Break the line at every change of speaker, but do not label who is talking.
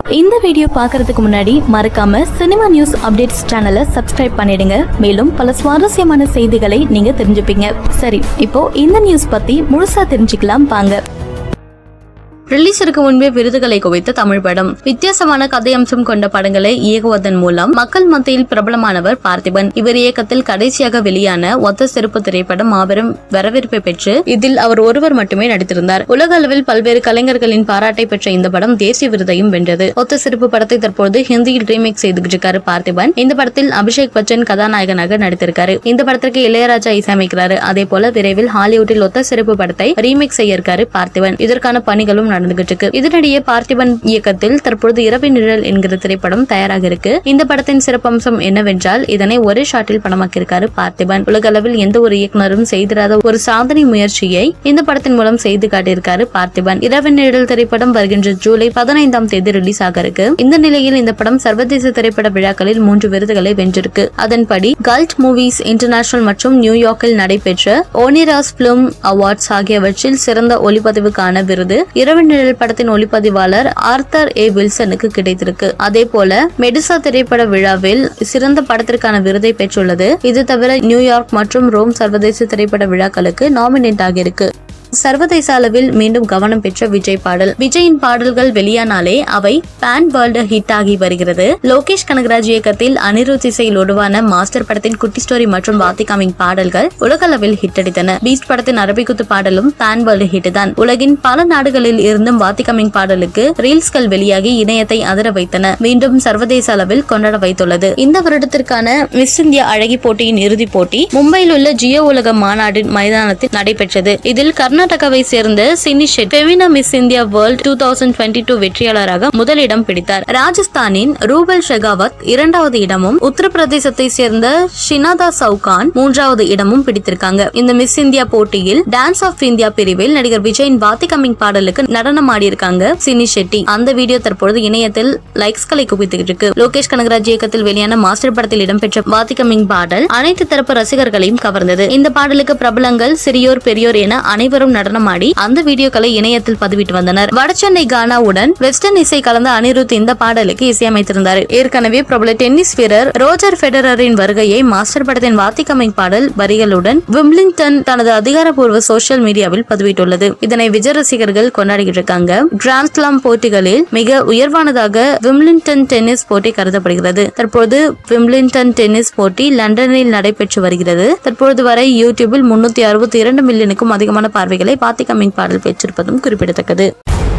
இந்த வீடியோ பார்க்கறதுக்கு முன்னாடி மறக்காம சினிமா நியூஸ் அப்டேட்ஸ் சேனலை சப்ஸ்கிரைப் பண்ணிடுங்க மேலும் பல சுவாரஸ்யமான செய்திகளை நீங்க தெரிஞ்சுப்பீங்க சரி இப்போ இந்த நியூஸ் பத்தி முழுசா தெரிஞ்சுக்கலாம் வாங்க
ரிலீஸிற்கு முன்பே விருதுகளை குவித்த தமிழ் படம் வித்தியாசமான கதை அம்சம் கொண்ட படங்களை இயக்குவதன் மூலம் மக்கள் மத்தியில் பிரபலமானவர் பார்த்திபன் இவர் இயக்கத்தில் கடைசியாக வெளியான ஒத்த செருப்பு திரைப்படம் மாபெரும் வரவேற்பை பெற்று இதில் அவர் ஒருவர் மட்டுமே நடித்திருந்தார் உலக அளவில் பல்வேறு கலைஞர்களின் பாராட்டை பெற்ற இந்த படம் தேசிய விருதையும் வென்றது ஒத்த செருப்பு படத்தை தற்போது ஹிந்தியில் ரீமேக் செய்துகிட்டு இருக்காரு பார்த்திபன் இந்த படத்தில் அபிஷேக் பச்சன் கதாநாயகனாக நடித்திருக்காரு இந்த படத்திற்கு இளையராஜா இசையமைக்கிறாரு அதே போல விரைவில் ஹாலிவுட்டில் ஒத்த செருப்பு படத்தை ரீமேக் செய்ய இருக்காரு பார்த்திபன் இதற்கான பணிகளும் நடந்துகிட்டு இருக்கு இதனிடையே பார்த்திபன் இயக்கத்தில் தற்பொழுது இரவின் நிழல் என்கிற திரைப்படம் தயாராக இருக்கு இந்த படத்தின் சிறப்பம்சம் என்னவென்றால் இதனை ஒரே ஷாட்டில் படமாக்கியிருக்காரு பார்த்திபன் உலக அளவில் எந்த ஒரு இயக்குனரும் செய்திராத ஒரு சாதனை முயற்சியை இந்த படத்தின் மூலம் செய்து காட்டியிருக்காரு பார்த்திபன் இரவின் நிழல் திரைப்படம் வருகின்ற ஜூலை பதினைந்தாம் தேதி ரிலீஸ் ஆக இருக்கு இந்த நிலையில் இந்த படம் சர்வதேச திரைப்பட விழாக்களில் மூன்று விருதுகளை வென்றிருக்கு அதன்படி கல்ட் மூவிஸ் இன்டர்நேஷனல் மற்றும் நியூயார்க்கில் நடைபெற்ற ஓனிராஸ் பிலிம் அவார்ட்ஸ் ஆகியவற்றில் சிறந்த ஒளிப்பதிவுக்கான விருது இரவு நிழல் படத்தின் ஒளிப்பதிவாளர் ஆர்த்தர் ஏ வில்சனுக்கு கிடைத்திருக்கு அதே போல மெடிசா திரைப்பட விழாவில் சிறந்த படத்திற்கான விருதை பெற்றுள்ளது இது தவிர நியூயார்க் மற்றும் ரோம் சர்வதேச திரைப்பட விழாக்களுக்கு நாமினேட் ஆகியிருக்கு சர்வதேச அளவில் மீண்டும் கவனம் பெற்ற விஜய் பாடல் விஜயின் பாடல்கள் வெளியானாலே அவை பேன் வேர்ல்டு ஹிட் ஆகி வருகிறது லோகேஷ் கனகராஜ் இயக்கத்தில் அனிருத் இசையில் உருவான மாஸ்டர் படத்தின் குட்டி ஸ்டோரி மற்றும் வாத்திகாமிங் பாடல்கள் உலக அளவில் ஹிட் அடித்தன பீஸ்ட் படத்தின் அரபிக்குத்து பாடலும் பேன் வேர்ல்டு ஹிட் தான் உலகின் பல நாடுகளில் இருந்தும் வாத்திகாமிங் பாடலுக்கு ரீல்ஸ்கள் வெளியாகி இணையத்தை அதிர வைத்தன மீண்டும் சர்வதேச அளவில் கொண்டாட வைத்துள்ளது இந்த வருடத்திற்கான மிஸ் இந்தியா அழகி போட்டியின் இறுதிப் போட்டி மும்பையில் உள்ள ஜியோ உலக மாநாடு மைதானத்தில் நடைபெற்றது இதில் கர்நாடகாவை சேர்ந்த Sini Shetty Femina Miss India World two thousand twenty two வெற்றியாளராக முதலிடம் பிடித்தார் ராஜஸ்தானின் ரூபல் ஷெகாவத் இரண்டாவது இடமும் உத்தரப்பிரதேசத்தை சேர்ந்த ஷினாதா சவுகான் மூன்றாவது இடமும் பிடித்திருக்காங்க இந்த மிஸ் இந்தியா போட்டியில் டான்ஸ் ஆஃப் இந்தியா பிரிவில் நடிகர் விஜயின் பாத்தி கம்மிங் பாடலுக்கு நடனம் ஆடியிருக்காங்க சினி ஷெட்டி அந்த வீடியோ தற்பொழுது இணையத்தில் லைக்ஸ்களை குவித்துக்கிட்டு இருக்கு லோகேஷ் கனகராஜ் இயக்கத்தில் வெளியான மாஸ்டர் படத்தில் இடம்பெற்ற பாத்தி கம்மிங் பாடல் அனைத்து தரப்பு ரசிகர்களையும் கவர்ந்தது இந்த பாடலுக்கு பிரபலங்கள் சிறியோர் பெரியோர் என அனைவரும் நடனமாடி அந்த வீடியோக்களை இணையத்தில் பதிவிட்டு வந்தனர் வடசென்னை கானாவுடன் வெஸ்டர்ன் இசை கலந்த அனிருத் இந்த பாடலுக்கு இசையமைத்திருந்தார் ஏற்கனவே பிரபல டென்னிஸ் வீரர் ரோஜர் ஃபெடரரின் வருகையை மாஸ்டர் படத்தின் வாத்திகமிங் பாடல் வரிகளுடன் விம்லிங்டன் தனது அதிகாரப்பூர்வ சோஷியல் மீடியாவில் பதிவிட்டுள்ளது இதனை விஜய் ரசிகர்கள் கொண்டாடிக்கிட்டு இருக்காங்க கிராண்ட் ஸ்லாம் போட்டிகளில் மிக உயர்வானதாக விம்லிங்டன் டென்னிஸ் போட்டி கருதப்படுகிறது தற்போது விம்லிங்டன் டென்னிஸ் போட்டி லண்டனில் நடைபெற்று வருகிறது தற்பொழுது வரை யூடியூபில் முன்னூத்தி அறுபத்தி இரண்டு மில்லியனுக்கும் அதிகமான பார்வைகளை பாத்தி கம்மிங் பாடல் பெற்றிருப்பதும் குறிப்பிடத்தக்கது